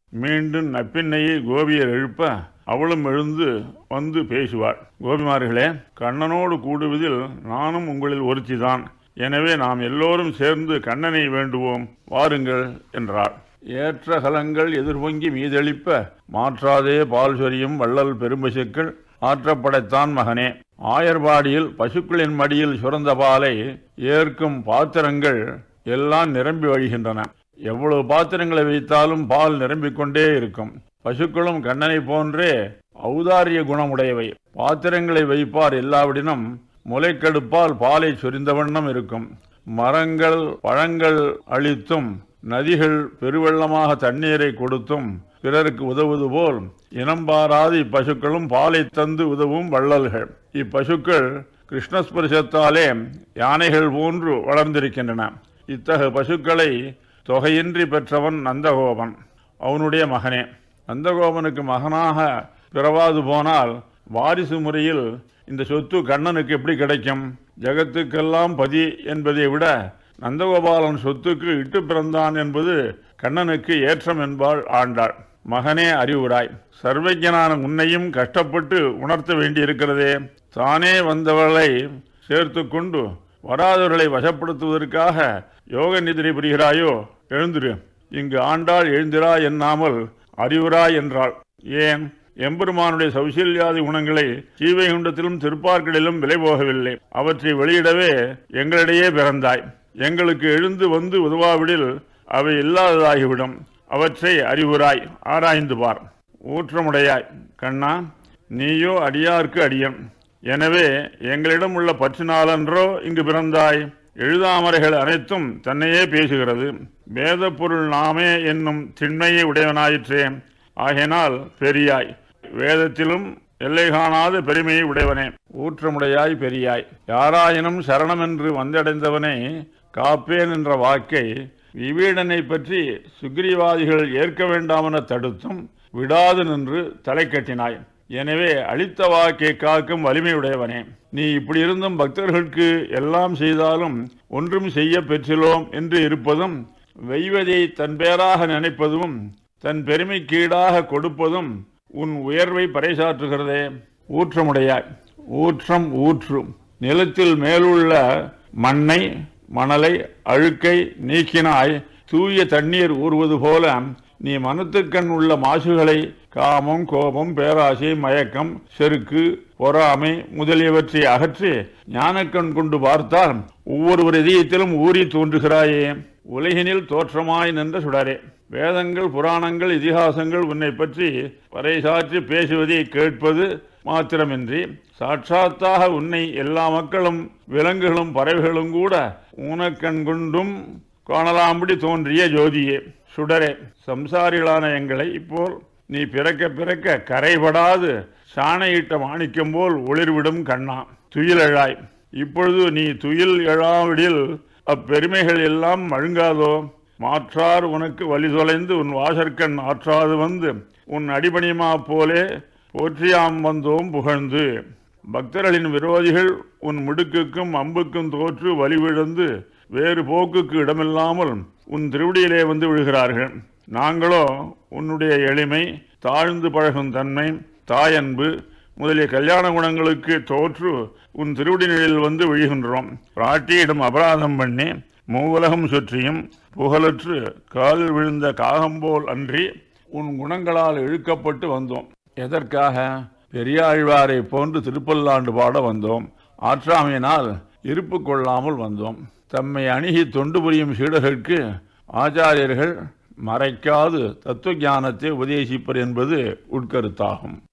மீண்டும் நப்பின்னையை கோபியர் எழுப்ப அவளும் எழுந்து வந்து பேசுவாள் கோபிமார்களே கண்ணனோடு கூடுவதில் நானும் உங்களில் ஒருத்திதான் எனவே நாம் எல்லோரும் சேர்ந்து கண்ணனை வேண்டுவோம் வாருங்கள் என்றார் ஏற்ற கலங்கள் எதிர்பொங்கி மீதளிப்ப மாற்றாதே பால் சொரியும் வள்ளல் பெரும்பசுக்கள் ஆற்றப்படைத்தான் மகனே ஆயர்பாடியில் பசுக்களின் மடியில் சுரந்த பாலை ஏற்கும் பாத்திரங்கள் எல்லாம் நிரம்பி வழிகின்றன எவ்வளவு பாத்திரங்களை வைத்தாலும் பால் நிரம்பிக் கொண்டே இருக்கும் பசுக்களும் கண்ணனை போன்றே ஔதாரிய குணமுடையவை பாத்திரங்களை வைப்பார் எல்லாவிடனும் முளைக்கெடுப்பால் பாலை சொரிந்த வண்ணம் இருக்கும் மரங்கள் பழங்கள் அளித்தும் நதிகள் பெருவெள்ளமாக தண்ணீரை கொடுத்தும் பிறருக்கு உதவுவது போல் இனம் பாராது இப்பசுக்களும் பாலை தந்து உதவும் வள்ளல்கள் இப்பசுக்கள் கிருஷ்ணஸ்பரிசத்தாலே யானைகள் போன்று வளர்ந்திருக்கின்றன இத்தகைய பசுக்களை தொகையின்றி பெற்றவன் நந்தகோபன் அவனுடைய மகனே நந்தகோபனுக்கு மகனாக பிறவாது போனால் வாரிசு முறையில் இந்த சொத்து கண்ணனுக்கு எப்படி கிடைக்கும் ஜகத்துக்கெல்லாம் பதி என்பதை விட நந்தகோபாலன் சொத்துக்கு இட்டு பிறந்தான் என்பது கண்ணனுக்கு ஏற்றம் என்பாள் ஆண்டாள் மகனே அறிவுராய் சர்வஜனான உன்னையும் கஷ்டப்பட்டு உணர்த்த வேண்டியிருக்கிறதே தானே வந்தவளை சேர்த்து கொண்டு வராதவர்களை வசப்படுத்துவதற்காக யோக நிதிரை புரிகிறாயோ எழுந்திரு இங்கு ஆண்டாள் எழுந்திரா என்னாமல் அறிவுராய் என்றாள் ஏன் எம்பெருமானுடைய சௌசல்யாதி குணங்களை சீவைகுண்டத்திலும் திருப்பார்களிலும் விலை போகவில்லை அவற்றை வெளியிடவே எங்களிடையே பிறந்தாய் எங்களுக்கு எழுந்து வந்து உதவாவிடில் அவை இல்லாததாகிவிடும் அவற்றை அறிவுராய் ஆராய்ந்து பார் ஊற்றமுடையாய் கண்ணா நீயோ அடியார்க்கு அடியன் எனவே எங்களிடம் உள்ள பற்றினாலன்றோ இங்கு பிறந்தாய் எழுதாமறைகள் அனைத்தும் தன்னையே பேசுகிறது வேத பொருள் நாமே என்னும் திண்மையை உடையவனாயிற்றே ஆகையினால் பெரியாய் வேதத்திலும் எல்லை காணாத பெருமையை உடையவனே ஊற்றமுடையாய் பெரியாய் யாராயினும் சரணம் என்று வந்தடைந்தவனை காப்பேன் என்ற வாக்கை விவீடனை பற்றி சுக்ரீவாதிகள் ஏற்க வேண்டாமென தடுத்தும் விடாது நின்று தலை கட்டினாய் எனவே அளித்த வாக்கை காக்கும் வலிமையுடையவனே நீ இப்படி இருந்தும் பக்தர்களுக்கு எல்லாம் செய்தாலும் ஒன்றும் செய்ய பெற்றிலோம் என்று இருப்பதும் வெய்வதை தன் பேராக நினைப்பதும் தன் பெருமைக்கீடாக கொடுப்பதும் உன் உயர்வை பறைசாற்றுகிறதே ஊற்றமுடையாய் ஊற்றம் ஊற்றும் நிலத்தில் மேலுள்ள மண்ணை மணலை அழுக்கை நீக்கினாய் தூய தண்ணீர் ஊறுவது போல நீ மனத்துக்கண் உள்ள மாசுகளை காமம் கோபம் பேராசை மயக்கம் செருக்கு பொறாமை முதலியவற்றை அகற்றி ஞானக்கண் கொண்டு பார்த்தால் ஒவ்வொருவர் இதயத்திலும் ஊறி தோன்றுகிறாயே உலகினில் தோற்றமாய் நின்ற சுடரே வேதங்கள் புராணங்கள் இதிகாசங்கள் உன்னை பற்றி பறைசாற்றி பேசுவதை கேட்பது மாத்திரமின்றி சாட்சாத்தாக உன்னை எல்லா மக்களும் விலங்குகளும் பறவைகளும் கூட ஊனக்கண் கொண்டும் காணலாம்படி தோன்றிய ஜோதியே சுடரே சம்சாரிகளான எங்களை இப்போ நீ பிறக்க பிறக்க கரைபடாது சாணையிட்ட மாணிக்கம் போல் ஒளிர்விடும் கண்ணா துயில் எழாய் இப்பொழுது நீ துயில் எழாவிடில் அப்பெருமைகள் எல்லாம் மழுங்காதோ மாற்றார் உனக்கு வழி தொலைந்து உன் வாசற்கண் ஆற்றாது வந்து உன் அடிபணிமா போலே போற்றியாம் வந்தோம் புகழ்ந்து பக்தர்களின் விரோதிகள் உன் முடுக்குக்கும் அம்புக்கும் தோற்று வலிவிழந்து வேறு போக்குக்கு இடமில்லாமல் உன் திருவடியிலே வந்து விழுகிறார்கள் நாங்களோ உன்னுடைய எளிமை தாழ்ந்து பழகும் தன்மை தாயன்பு முதலிய கல்யாண குணங்களுக்கு தோற்று உன் திருவடி நிலையில் வந்து விழுகின்றோம் பிராட்டியிடம் அபராதம் பண்ணி மூவுலகம் சுற்றியும் புகழற்று காலில் விழுந்த காகம்போல் அன்றி உன் குணங்களால் இழுக்கப்பட்டு வந்தோம் எதற்காக பெரியாழ்வாரை போன்று திருப்பல்லாண்டு பாட வந்தோம் ஆற்றாமையினால் இருப்பு கொள்ளாமல் வந்தோம் தம்மை அணுகி தொண்டு புரியும் சீடர்களுக்கு ஆச்சாரியர்கள் மறைக்காது தத்துவ ஞானத்தை உபதேசிப்பர் என்பது உட்கருத்தாகும்